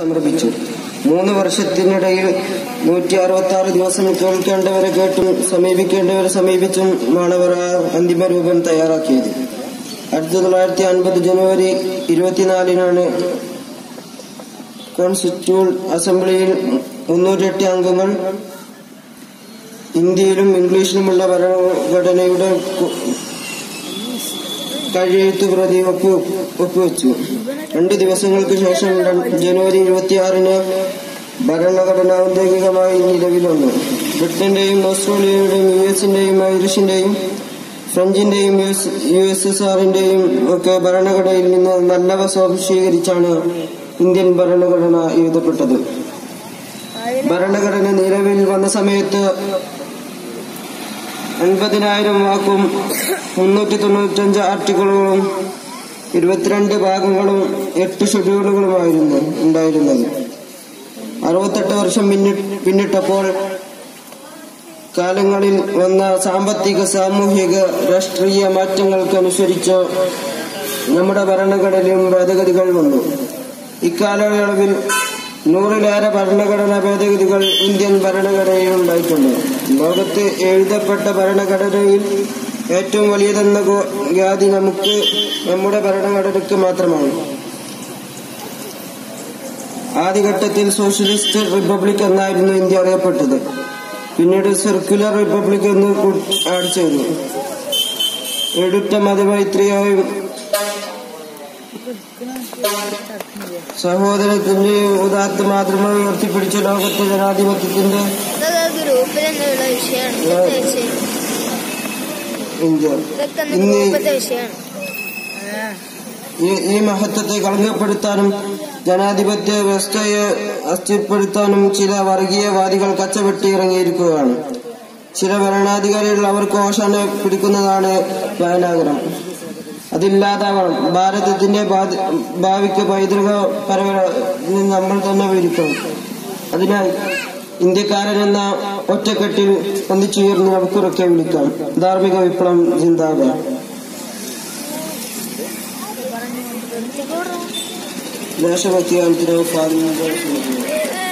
സമർപ്പിച്ചു മൂന്ന് വർഷത്തിനിടയിൽ നൂറ്റി അറുപത്തി ആറ് ദിവസം കേൾക്കേണ്ടവരെ കേട്ടും സമീപിക്കേണ്ടവരെ സമീപിച്ചും മാണവർ ആ അന്തിമ രൂപം തയ്യാറാക്കിയത് ആയിരത്തി തൊള്ളായിരത്തി അൻപത് ജനുവരി ഇരുപത്തിനാലിനാണ് കോൺസ്റ്റിറ്റ്യൂട്ട് അസംബ്ലിയിൽ മുന്നൂറ്റെട്ട് അംഗങ്ങൾ ഹിന്ദിയിലും ഇംഗ്ലീഷിലുമുള്ള ഭരണഘടനയുടെ കു- കഴിയെഴുത്ത് പ്രതി ഒപ്പു ഒപ്പുവെച്ചു രണ്ട് ദിവസങ്ങൾക്ക് ശേഷം ര- ജനുവരി ഇരുപത്തിയാറിന് ഭരണഘടന ഔദ്യോഗികമായി നിലവിൽ വന്നു ബ്രിട്ടന്റെയും ഓസ്ട്രേലിയയുടെയും യു എസിന്റെയും ഐറിഷിന്റെയും ഫ്രഞ്ചിന്റെയും യു എസ് എസ് ആറിന്റെയും ഒക്കെ ഭരണഘടനയിൽ നിന്ന് നല്ലവ സ്വാംശീകരിച്ചാണ് ഇന്ത്യൻ ഭരണഘടന എഴുതപ്പെട്ടത് ഭരണഘടന നിലവിൽ വന്ന സമയത്ത് അൻപതിനായിരം വാക്കും മുന്നൂറ്റി തൊണ്ണൂറ്റഞ്ച് ആർട്ടിക്കിളുകളും ഇരുപത്തിരണ്ട് ഭാഗങ്ങളും എട്ട് ഷെഡ്യൂളുകളുമായിരുന്നു ഉണ്ടായിരുന്നത് അറുപത്തെട്ട് വർഷം പിന്നി പിന്നിട്ടപ്പോൾ കാലങ്ങളിൽ വന്ന സാമ്പത്തിക സാമൂഹിക രാഷ്ട്രീയ മാറ്റങ്ങൾക്കനുസരിച്ച് നമ്മുടെ ഭരണഘടനയും ഭേദഗതികൾ വന്നു ഇക്കാലയളവിൽ നൂറിലേറെ ഭരണഘടനാ ഭേദഗതികൾ ഇന്ത്യൻ ഭരണഘടനയിൽ ഉണ്ടായിട്ടുണ്ട് ലോകത്ത് എഴുതപ്പെട്ട ഭരണഘടനയിൽ ഏറ്റവും വലിയതെന്ന ഗോ- ഖ്യാതി നമുക്ക് നമ്മുടെ ഭരണഘടനയ്ക്ക് മാത്രമാണ് ആദ്യഘട്ടത്തിൽ സോഷ്യലിസ്റ്റ് റിപ്പബ്ലിക് എന്നായിരുന്നു ഇന്ത്യ അറിയപ്പെട്ടത് പിന്നീട് സർക്കുലർ റിപ്പബ്ലിക് എന്ന് കൂ- ആഡ് ചെയ്തു എടുത്ത മതമൈത്രിയായും സഹോദരത്തിന്റെ ഉദാത്ത മാതൃമ ഉയർത്തിപ്പിടിച്ച ലോകത്തെ ജനാധിപത്യത്തിന്റെ ഇതൊക്കെ ഗ്രൂപ്പിൽ എന്നുള്ള വിഷയമാണ് ഇതൊക്കെ വിഷയം. ഇന്ത്യ ഇതൊക്കെ അന്ന് ഇന്ന് ഗ്രൂപ്പിലത്തെ വിഷയമാണ് ഈ ഈ മഹത്വത്തെ കളങ്കപ്പെടുത്താനും ജനാധിപത്യ വ്യവസ്ഥയെ അസ്ഥിരപ്പെടുത്താനും ചില വർഗീയവാദികൾ കച്ചവെട്ടി ഇറങ്ങിയിരിക്കുകയാണ് ചില ഭരണാധികാരികൾ അവർക്ക് ഓശാന പിടിക്കുന്നതാണ് ഭയനാകരം അതില്ലാതാവണം ഭാരതത്തിന്റെ ഭാ- ഭാവിക്ക് പൈതൃക പരമ്പര നമ്മൾ തന്നെ ഒരുക്കണം അതിനാൽ ഇന്ത്യക്കാരൻ എന്ന ഒറ്റക്കെട്ടിൽ ഒന്നിച്ചുയർന്ന് നമുക്കുറക്കെ വിളിക്കാം ധാർമ്മിക വിപ്ലവം ചിന്താബാദ് ദേശഭക്തി ഗാനത്തിന് സ്വാധീനം